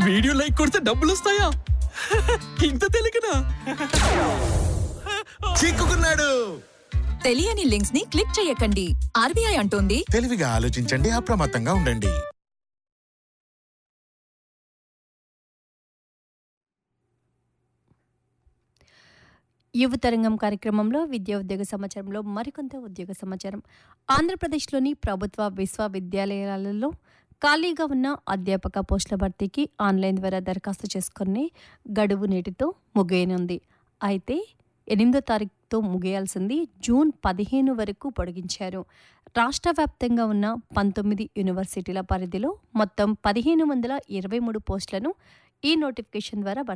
video like కొడితే డబ్బులు వస్తాయా ఇంత తెలియకనా చిక్కుకున్నాడు తెలియని లింక్స్ ని క్లిక్ చేయకండి ఆర్బీఐ అంటోంది తెలివిగా ఆలోచించండి అప్రమత్తంగా ఉండండి యువతరంగం కార్యక్రమంలో విద్యా ఉద్యోగ సమాచారంలో మరికొంత ఉద్యోగ సమాచారం ఆంధ్రప్రదేశ్లోని ప్రభుత్వ విశ్వవిద్యాలయాలలో ఖాళీగా ఉన్న అధ్యాపక పోస్టుల భర్తీకి ఆన్లైన్ ద్వారా దరఖాస్తు చేసుకునే గడువు నేటితో ముగియనుంది అయితే ఎనిమిదో తారీఖుతో ముగియాల్సింది జూన్ పదిహేను వరకు పొడిగించారు రాష్ట్ర వ్యాప్తంగా ఉన్న పంతొమ్మిది యూనివర్సిటీల పరిధిలో మొత్తం పదిహేను వందల ఇరవై మూడు పోస్టులను ఈ నోటిఫికేషన్ ద్వారా భర్తీ